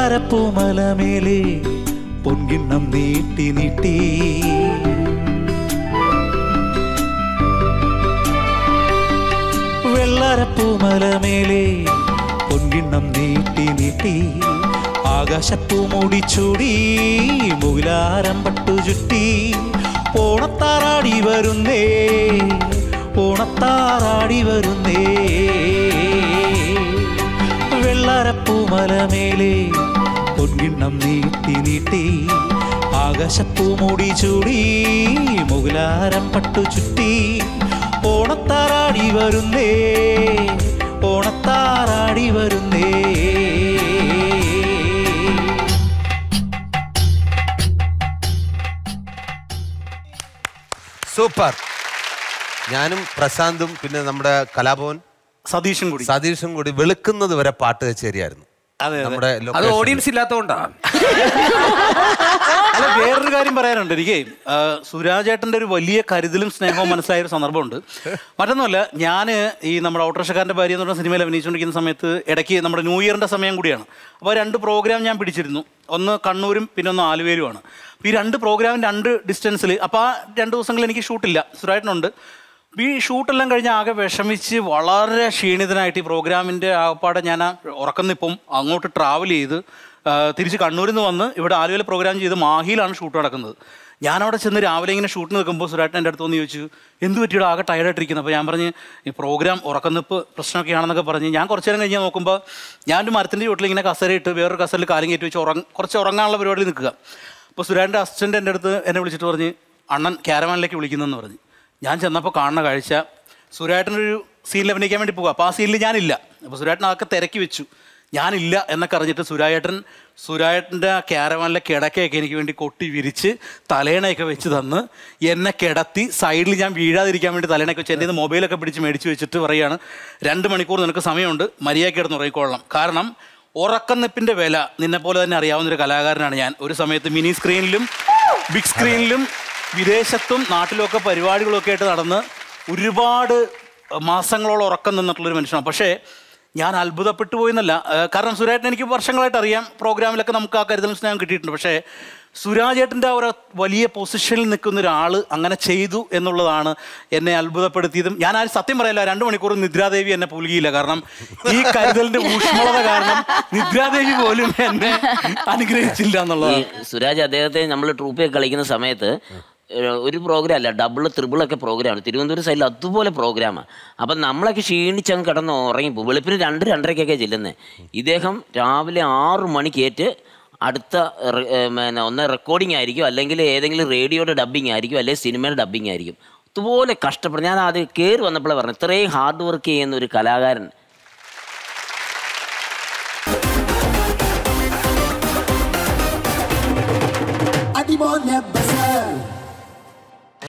വെള്ളാരപ്പൂമലമേലെ പൊൻകിണ്ണം നീട്ടി നീട്ടി വെള്ളാരപ്പൂമലമേലെ പൊൻകിണ്ണം നീട്ടി നീട്ടി ആകാശപ്പൂ മൂടിച്ചൂടി മുകിലാരം പട്ടു ചുറ്റി ഓണത്താറാടി വരുന്നേ ഓണത്താറാടി വരുന്നേ വെള്ളാരപ്പൂമലമേലെ പൊൻകിണ്ണം നീട്ടി നീട്ടി ആകാശപ്പൂ മൂടി ചൂടി മുകിലാരം പട്ടു ചുറ്റി ഓണത്താറാടി വരുന്നേ ഓണത്താറാടി വരുന്നേ സൂപ്പർ ഞാനും പ്രശാന്തും പിന്നെ നമ്മുടെ കലാഭവൻ സതീഷും കൂടി സതീഷും കൂടി വെളുക്കുന്നത് വരെ പാട്ട് കച്ചേരിയായിരുന്നു അതെ, അതെ. നമ്മുടെ അത് location. ഓഡിയൻസ് ഇല്ലാത്തതുകൊണ്ടാണ് അല്ല വേറൊരു കാര്യം പറയാനുണ്ട് എനിക്ക് ആ, സുരാജേട്ടൻ്റെ ഒരു വലിയ കരുതലും സ്നേഹവും മനസ്സിലായ ഒരു സന്ദർഭമുണ്ട് മറ്റൊന്നുമല്ല ഞാൻ ഈ നമ്മുടെ ഓട്ടോറിക്ഷക്കാരൻ്റെ ഭാര്യ എന്ന് പറഞ്ഞ സിനിമയിൽ അഭിനയിച്ചുകൊണ്ടിരിക്കുന്ന സമയത്ത് ഇടയ്ക്ക് നമ്മുടെ ന്യൂ ഇയറിൻ്റെ സമയം കൂടിയാണ് അപ്പോൾ രണ്ട് പ്രോഗ്രാം ഞാൻ പിടിച്ചിരുന്നു ഒന്ന് കണ്ണൂരും പിന്നെ ഒന്ന് ആലുവയിലുമാണ് അപ്പോൾ ഈ രണ്ട് പ്രോഗ്രാം രണ്ട് ഡിസ്റ്റൻസിൽ അപ്പോൾ ആ രണ്ട് ദിവസങ്ങളിൽ എനിക്ക് ഷൂട്ടില്ല സുരാജേട്ടനുണ്ട് ഈ ഷൂട്ടെല്ലാം കഴിഞ്ഞ് ആകെ വിഷമിച്ച് വളരെ ക്ഷീണിതനായിട്ട് ഈ പ്രോഗ്രാമിൻ്റെ ആപ്പാടെ ഞാൻ ആ ഉറക്കം നിപ്പം അങ്ങോട്ട് ട്രാവൽ ചെയ്ത് ആ, തിരിച്ച് കണ്ണൂരിൽ നിന്ന് വന്ന് ഇവിടെ ആലുവയിൽ പ്രോഗ്രാം ചെയ്ത് മാഹിയിലാണ് ഷൂട്ട് നടക്കുന്നത് ഞാനവിടെ ചെന്ന് രാവിലെ ഇങ്ങനെ ഷൂട്ട് നിൽക്കുമ്പോൾ സുരാട്ടൻ എൻ്റെ അടുത്ത് വന്ന് ചോദിച്ചു എന്ത് പറ്റിയുടെ ആകെ ടയർഡായിട്ടിരിക്കുന്നത് അപ്പോൾ ഞാൻ പറഞ്ഞ് ഈ പ്രോഗ്രാം ഉറക്കനിപ്പ് പ്രശ്നമൊക്കെയാണെന്നൊക്കെ പറഞ്ഞ് ഞാൻ കുറച്ച് നേരം കഴിഞ്ഞ് നോക്കുമ്പോൾ ഞാനൊരു മരത്തിൻ്റെ ചുവട്ടിൽ ഇങ്ങനെ കസരയിട്ട് വേറൊരു കസറിൽ കാര്യം കയറ്റി വെച്ച് ഉറങ്ങ കുറച്ച് ഉറങ്ങാനുള്ള പരിപാടിയിൽ നിൽക്കുക അപ്പോൾ സുരാൻ്റെ അസിസ്റ്റൻ്റ് എൻ്റെ അടുത്ത് എന്നെ വിളിച്ചിട്ട് പറഞ്ഞ് അണ്ണൻ ക്യാരവാനിലേക്ക് വിളിക്കുന്നെന്ന് പറഞ്ഞ് ഞാൻ ചെന്നപ്പോൾ കാണുന്ന കാഴ്ച സുരാട്ടനൊരു സീനിൽ അഭിനയിക്കാൻ വേണ്ടി പോകുക അപ്പോൾ ആ സീനിൽ ഞാനില്ല അപ്പോൾ സുരാട്ടൻ അതൊക്കെ തിരക്കി വെച്ചു ഞാനില്ല എന്നൊക്കെ അറിഞ്ഞിട്ട് സുരായേട്ടൻ സുരായേട്ടൻ്റെ ആ ക്യാരവാനിലെ കിടക്കയൊക്കെ എനിക്ക് വേണ്ടി കൊട്ടി വിരിച്ച് തലേണയൊക്കെ വെച്ച് തന്ന് എന്നെ കിടത്തി സൈഡിൽ ഞാൻ വീഴാതിരിക്കാൻ വേണ്ടി തലേണയൊക്കെ വെച്ച് എൻ്റെ കയ്യിൽ നിന്ന് മൊബൈലൊക്കെ പിടിച്ച് മേടിച്ച് വെച്ചിട്ട് പറയുകയാണ് രണ്ട് മണിക്കൂർ നിനക്ക് സമയമുണ്ട് മര്യാദയ്ക്ക് കിടന്ന് ഉറങ്ങിക്കൊള്ളണം കാരണം ഉറക്കനിപ്പിൻ്റെ വില നിന്നെ പോലെ തന്നെ അറിയാവുന്ന ഒരു കലാകാരനാണ് ഞാൻ ഒരു സമയത്ത് മിനി സ്ക്രീനിലും ബിഗ് സ്ക്രീനിലും വിദേശത്തും നാട്ടിലുമൊക്കെ പരിപാടികളൊക്കെ ആയിട്ട് നടന്ന് ഒരുപാട് മാസങ്ങളോളം ഉറക്കം നിന്നിട്ടുള്ളൊരു മനുഷ്യനാണ് പക്ഷേ ഞാൻ അത്ഭുതപ്പെട്ടു പോയെന്നല്ല ഏഹ് കാരണം സുരാജേട്ടൻ എനിക്ക് വർഷങ്ങളായിട്ട് അറിയാം പ്രോഗ്രാമിലൊക്കെ നമുക്ക് ആ കരുതലും സ്നേഹം കിട്ടിയിട്ടുണ്ട് പക്ഷേ സുരാജേട്ടൻ്റെ ആ ഒരു വലിയ പൊസിഷനിൽ നിൽക്കുന്ന ഒരാൾ അങ്ങനെ ചെയ്തു എന്നുള്ളതാണ് എന്നെ അത്ഭുതപ്പെടുത്തിയതും ഞാൻ ആ സത്യം പറയല്ല രണ്ട് മണിക്കൂർ നിദ്രാദേവി എന്നെ പുലുകിയില്ല കാരണം ഈ കരുതലിന്റെ ഊഷ്മളത കാരണം നിദ്രാദേവി പോലും എന്നെ അനുഗ്രഹിച്ചില്ല ഈ എന്നുള്ളതാണ് സുരാജ് അദ്ദേഹത്തെ നമ്മൾ ട്രൂപ്പിൽ കളിക്കുന്ന സമയത്ത് ഏഹ്, ഒരു പ്രോഗ്രാം അല്ല ഡബിൾ ത്രിബിളൊക്കെ പ്രോഗ്രാമാണ് തിരുവനന്തപുരം സൈഡിൽ അതുപോലെ പ്രോഗ്രാമാണ് അപ്പം നമ്മളൊക്കെ ക്ഷീണിച്ചങ്ങ് കിടന്ന് ഉറങ്ങിപ്പോ വെളുപ്പിന് രണ്ട് രണ്ടരയ്ക്കൊക്കെ ചെല്ലുന്നത് ഇദ്ദേഹം രാവിലെ ആറു മണിക്കേറ്റ് അടുത്ത റെ- ഏഹ്, പിന്നെ ഒന്ന് റെക്കോർഡിംഗ് ആയിരിക്കും അല്ലെങ്കിൽ ഏതെങ്കിലും റേഡിയോയുടെ ഡബ്ബിംഗ് ആയിരിക്കും അല്ലെങ്കിൽ സിനിമയുടെ ഡബ്ബിംഗ് ആയിരിക്കും അതുപോലെ കഷ്ടപ്പെടും ഞാൻ അത് കയറി വന്നപ്പോഴേ പറഞ്ഞു ഇത്രയും ഹാർഡ് വർക്ക് ചെയ്യുന്ന ഒരു കലാകാരൻ അടിമോനെ